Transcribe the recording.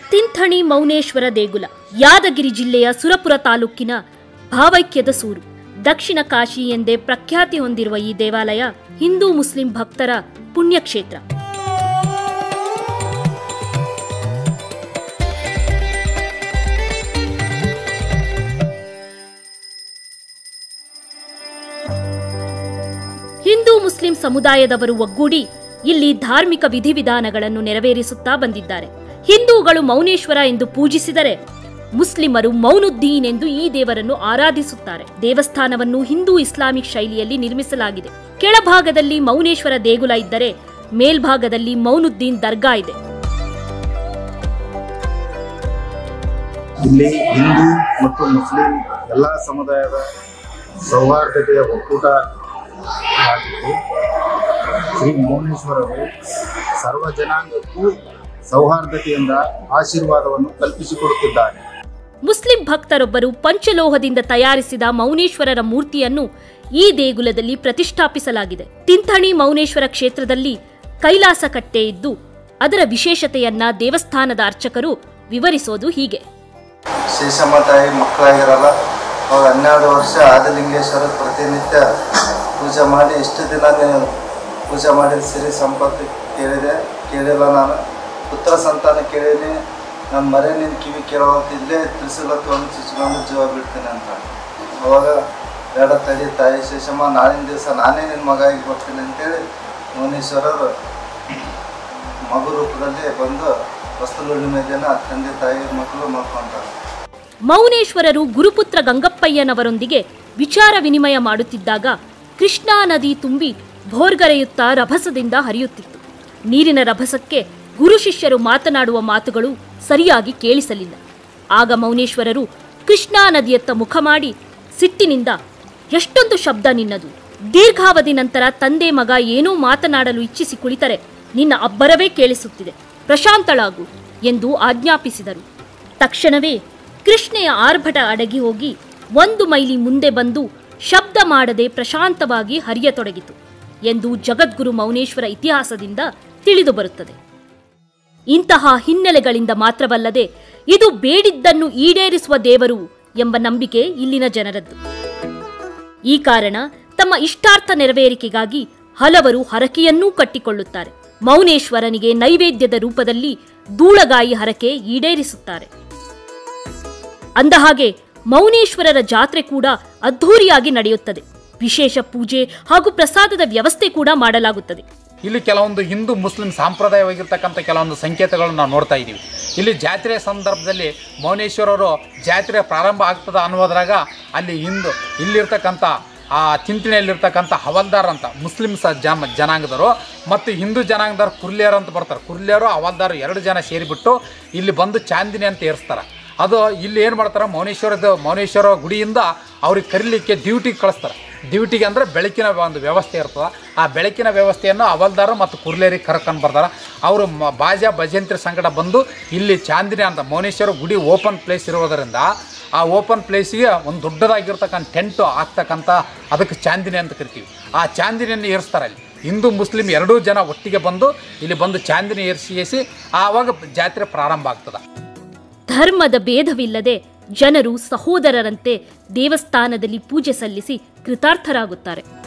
ತಿಂಥಣಿ ಮೌನೇಶ್ವರ ದೇಗುಲ ಯಾದಗಿರಿ ಜಿಲ್ಲೆಯ ಸುರಪುರ ತಾಲೂಕಿನ ಭಾವೈಕ್ಯದ ಸೂರು ದಕ್ಷಿಣ ಕಾಶಿ ಎಂದೇ ಪ್ರಖ್ಯಾತಿ ಹೊಂದಿರುವ ಈ ದೇವಾಲಯ ಹಿಂದೂ ಮುಸ್ಲಿಂ ಭಕ್ತರ ಪುಣ್ಯಕ್ಷೇತ್ರ ಹಿಂದೂ ಮುಸ್ಲಿಂ ಸಮುದಾಯದವರು ಒಗ್ಗೂಡಿ ಇಲ್ಲಿ ಧಾರ್ಮಿಕ ವಿಧಿವಿಧಾನಗಳನ್ನು ನೆರವೇರಿಸುತ್ತಾ ಬಂದಿದ್ದಾರೆ ಹಿಂದೂಗಳು ಮೌನೇಶ್ವರ ಎಂದು ಪೂಜಿಸಿದರೆ ಮುಸ್ಲಿಮರು ಮೌನುದ್ದೀನ್ ಎಂದು ಈ ದೇವರನ್ನು ಆರಾಧಿಸುತ್ತಾರೆ ದೇವಸ್ಥಾನವನ್ನು ಹಿಂದೂ ಇಸ್ಲಾಮಿಕ್ ಶೈಲಿಯಲ್ಲಿ ನಿರ್ಮಿಸಲಾಗಿದೆ ಕೆಳಭಾಗದಲ್ಲಿ ಮೌನೇಶ್ವರ ದೇಗುಲ ಇದ್ದರೆ ಮೇಲ್ಭಾಗದಲ್ಲಿ ಮೌನುದ್ದೀನ್ ದರ್ಗಾ ಇದೆ ಇಲ್ಲಿ ಹಿಂದೂ ಮತ್ತು ಮುಸ್ಲಿಂ ಎಲ್ಲ ಸಮುದಾಯದ ಸೌಹಾರ್ದತೆಯ ಒಕ್ಕೂಟ ಆಗಿದ್ದು ಶ್ರೀ ಮೌನೇಶ್ವರರು ಸರ್ವ ಜನಾಂಗಕ್ಕೂ ಸೌಹಾರ್ದತೆಯಿಂದ ಆಶೀರ್ವಾದವನ್ನು ಕಲ್ಪಿಸಿಕೊಡುತ್ತಿದ್ದಾರೆ ಮುಸ್ಲಿಂ ಭಕ್ತರೊಬ್ಬರು ಪಂಚಲೋಹದಿಂದ ತಯಾರಿಸಿದ ಮೌನೇಶ್ವರರ ಮೂರ್ತಿಯನ್ನು ಈ ದೇಗುಲದಲ್ಲಿ ಪ್ರತಿಷ್ಠಾಪಿಸಲಾಗಿದೆ ತಿಂಥಣಿ ಮೌನೇಶ್ವರ ಕ್ಷೇತ್ರದಲ್ಲಿ ಕೈಲಾಸ ಕಟ್ಟೆ ಇದ್ದು ಅದರ ವಿಶೇಷತೆಯನ್ನ ದೇವಸ್ಥಾನದ ಅರ್ಚಕರು ವಿವರಿಸೋದು ಹೀಗೆ ಶೇಷಮ್ಮ ತಾಯಿ ಮಕ್ಕಳಾಗಿರಲ್ಲ ಅವ್ರು ಹನ್ನೆರಡು ವರ್ಷ ಆದಿಲಿಂಗೇಶ್ವರ ಪ್ರತಿನಿತ್ಯ ಪೂಜೆ ಮಾಡಿ ಇಷ್ಟು ದಿನ ನೀವು ಪೂಜೆ ಮಾಡಿದ ಸಿರಿ ಸಂಪತ್ತು ಕೇಳಿದೆ ಕೇಳಿಲ್ಲ ನಾನು ಪುತ್ರ ಸಂತಾನ ಕೇಳೀನಿ ನನ್ನ ಮರೆ ನಿನ್ನ ಕಿವಿ ಕೇಳೋವಂತ ಇಲ್ಲೇ ತಿಳಿಸಿಲತ್ಕೊಂಡು ಚುಚ್ಕೊಂಡು ಜೀವ ಬಿಡ್ತೀನಿ ಅಂತ ಅವಾಗ ಬೇಡ ತಡಿ ತಾಯಿ ಶೇಷಮ್ಮ ನಾಳಿನ ದಿವಸ ನಾನೇ ನಿನ್ನ ಮಗ ಆಗಿ ಬರ್ತೀನಿ ಅಂತೇಳಿ ಮೌನೇಶ್ವರರು ಮಗು ರೂಪದಲ್ಲಿ ಬಂದು ವಸ್ತು ಹುಣ್ಣಿಮೆ ದಿನ ತಂದೆ ತಾಯಿ ಮಕ್ಕಳು ಮಾಡ್ಕೊಂತಾರೆ ಮೌನೇಶ್ವರರು ಗುರುಪುತ್ರ ಗಂಗಪ್ಪಯ್ಯನವರೊಂದಿಗೆ ವಿಚಾರ ವಿನಿಮಯ ಮಾಡುತ್ತಿದ್ದಾಗ ಕೃಷ್ಣಾ ನದಿ ತುಂಬಿ ಭೋರ್ಗರೆಯುತ್ತಾ ರಭಸದಿಂದ ಹರಿಯುತ್ತಿತ್ತು ನೀರಿನ ರಭಸಕ್ಕೆ ಗುರು ಶಿಷ್ಯರು ಮಾತನಾಡುವ ಮಾತುಗಳು ಸರಿಯಾಗಿ ಕೇಳಿಸಲಿಲ್ಲ ಆಗ ಮೌನೇಶ್ವರರು ಕೃಷ್ಣಾ ನದಿಯತ್ತ ಮುಖ ಮಾಡಿ ಸಿಟ್ಟಿನಿಂದ ಎಷ್ಟೊಂದು ಶಬ್ದ ನಿನ್ನದು ದೀರ್ಘಾವಧಿ ನಂತರ ತಂದೆ ಮಗ ಏನೋ ಮಾತನಾಡಲು ಇಚ್ಛಿಸಿ ಕುಳಿತರೆ ನಿನ್ನ ಅಬ್ಬರವೇ ಕೇಳಿಸುತ್ತಿದೆ ಪ್ರಶಾಂತಳಾಗು ಎಂದು ಆಜ್ಞಾಪಿಸಿದರು ತಕ್ಷಣವೇ ಕೃಷ್ಣೆಯ ಆರ್ಭಟ ಅಡಗಿ ಹೋಗಿ ಒಂದು ಮೈಲಿ ಮುಂದೆ ಬಂದು ಶಬ್ದ ಮಾಡದೆ ಪ್ರಶಾಂತವಾಗಿ ಹರಿಯತೊಡಗಿತು ಎಂದು ಜಗದ್ಗುರು ಮೌನೇಶ್ವರ ಇತಿಹಾಸದಿಂದ ತಿಳಿದು ಬರುತ್ತದೆ ಇಂತಹ ಹಿನ್ನೆಲೆಗಳಿಂದ ಮಾತ್ರವಲ್ಲದೆ ಇದು ಬೇಡಿದ್ದನ್ನು ಈಡೇರಿಸುವ ದೇವರು ಎಂಬ ನಂಬಿಕೆ ಇಲ್ಲಿನ ಜನರದ್ದು ಈ ಕಾರಣ ತಮ್ಮ ಇಷ್ಟಾರ್ಥ ನೆರವೇರಿಕೆಗಾಗಿ ಹಲವರು ಹರಕೆಯನ್ನೂ ಕಟ್ಟಿಕೊಳ್ಳುತ್ತಾರೆ ಮೌನೇಶ್ವರನಿಗೆ ನೈವೇದ್ಯದ ರೂಪದಲ್ಲಿ ಧೂಳಗಾಯಿ ಹರಕೆ ಈಡೇರಿಸುತ್ತಾರೆ ಅಂದಹಾಗೆ ಮೌನೇಶ್ವರರ ಜಾತ್ರೆ ಕೂಡ ಅದ್ಧೂರಿಯಾಗಿ ನಡೆಯುತ್ತದೆ ವಿಶೇಷ ಪೂಜೆ ಹಾಗೂ ಪ್ರಸಾದದ ವ್ಯವಸ್ಥೆ ಕೂಡ ಮಾಡಲಾಗುತ್ತದೆ ಇಲ್ಲಿ ಕೆಲವೊಂದು ಹಿಂದೂ ಮುಸ್ಲಿಂ ಸಾಂಪ್ರದಾಯವಾಗಿರ್ತಕ್ಕಂಥ ಕೆಲವೊಂದು ಸಂಕೇತಗಳನ್ನು ನಾವು ನೋಡ್ತಾ ಇದ್ದೀವಿ ಇಲ್ಲಿ ಜಾತ್ರೆಯ ಸಂದರ್ಭದಲ್ಲಿ ಮೌನೇಶ್ವರರು ಜಾತ್ರೆ ಪ್ರಾರಂಭ ಆಗ್ತದ ಅನ್ನೋದ್ರಾಗ ಅಲ್ಲಿ ಹಿಂದೂ ಇಲ್ಲಿರ್ತಕ್ಕಂಥ ಆ ತಿಂತಿಣಿಯಲ್ಲಿರ್ತಕ್ಕಂಥ ಹವಲ್ದಾರ್ ಅಂತ ಮುಸ್ಲಿಂ ಸ ಜಮ ಜನಾಂಗದವರು ಮತ್ತು ಹಿಂದೂ ಜನಾಂಗದವ್ರು ಕುರ್ಲಿಯರು ಅಂತ ಬರ್ತಾರೆ ಕುರ್ಲಿಯರು ಹವಲ್ದಾರು ಎರಡು ಜನ ಸೇರಿಬಿಟ್ಟು ಇಲ್ಲಿ ಬಂದು ಚಾಂದಿನಿ ಅಂತ ಏರಿಸ್ತಾರೆ ಅದು ಇಲ್ಲಿ ಏನು ಮಾಡ್ತಾರೆ ಮೌನೇಶ್ವರದ ಮೌನೇಶ್ವರ ಗುಡಿಯಿಂದ ಅವ್ರಿಗೆ ಕರೀಲಿಕ್ಕೆ ಡ್ಯೂಟಿಗೆ ಕಳಿಸ್ತಾರೆ ಡ್ಯೂಟಿಗೆ ಅಂದರೆ ಬೆಳಕಿನ ಒಂದು ವ್ಯವಸ್ಥೆ ಇರ್ತದೆ ಆ ಬೆಳಕಿನ ವ್ಯವಸ್ಥೆಯನ್ನು ಅವಲ್ದಾರ ಮತ್ತು ಕುರ್ಲೇರಿಗೆ ಕರ್ಕೊಂಡು ಬರ್ತಾರೆ ಅವರು ಮ ಬಾಜಾ ಭಜಂತ್ರಿ ಸಂಗಡ ಬಂದು ಇಲ್ಲಿ ಚಾಂದಿನಿ ಅಂತ ಮೌನೇಶ್ವರ ಗುಡಿ ಓಪನ್ ಪ್ಲೇಸ್ ಇರೋದರಿಂದ ಆ ಓಪನ್ ಪ್ಲೇಸಿಗೆ ಒಂದು ದೊಡ್ಡದಾಗಿರ್ತಕ್ಕಂಥ ಟೆಂಟು ಹಾಕ್ತಕ್ಕಂಥ ಅದಕ್ಕೆ ಚಾಂದಿನಿ ಅಂತ ಕರಿತೀವಿ ಆ ಚಾಂದಿನಿಯನ್ನು ಏರಿಸ್ತಾರೆ ಅಲ್ಲಿ ಹಿಂದೂ ಮುಸ್ಲಿಂ ಎರಡೂ ಜನ ಒಟ್ಟಿಗೆ ಬಂದು ಇಲ್ಲಿ ಬಂದು ಚಾಂದಿನಿ ಏರಿಸಿ ಏರಿಸಿ ಆವಾಗ ಜಾತ್ರೆ ಪ್ರಾರಂಭ ಆಗ್ತದೆ ಧರ್ಮದ ಭೇದವಿಲ್ಲದೆ ಜನರು ಸಹೋದರರಂತೆ ದೇವಸ್ಥಾನದಲ್ಲಿ ಪೂಜೆ ಸಲ್ಲಿಸಿ ಕೃತಾರ್ಥರಾಗುತ್ತಾರೆ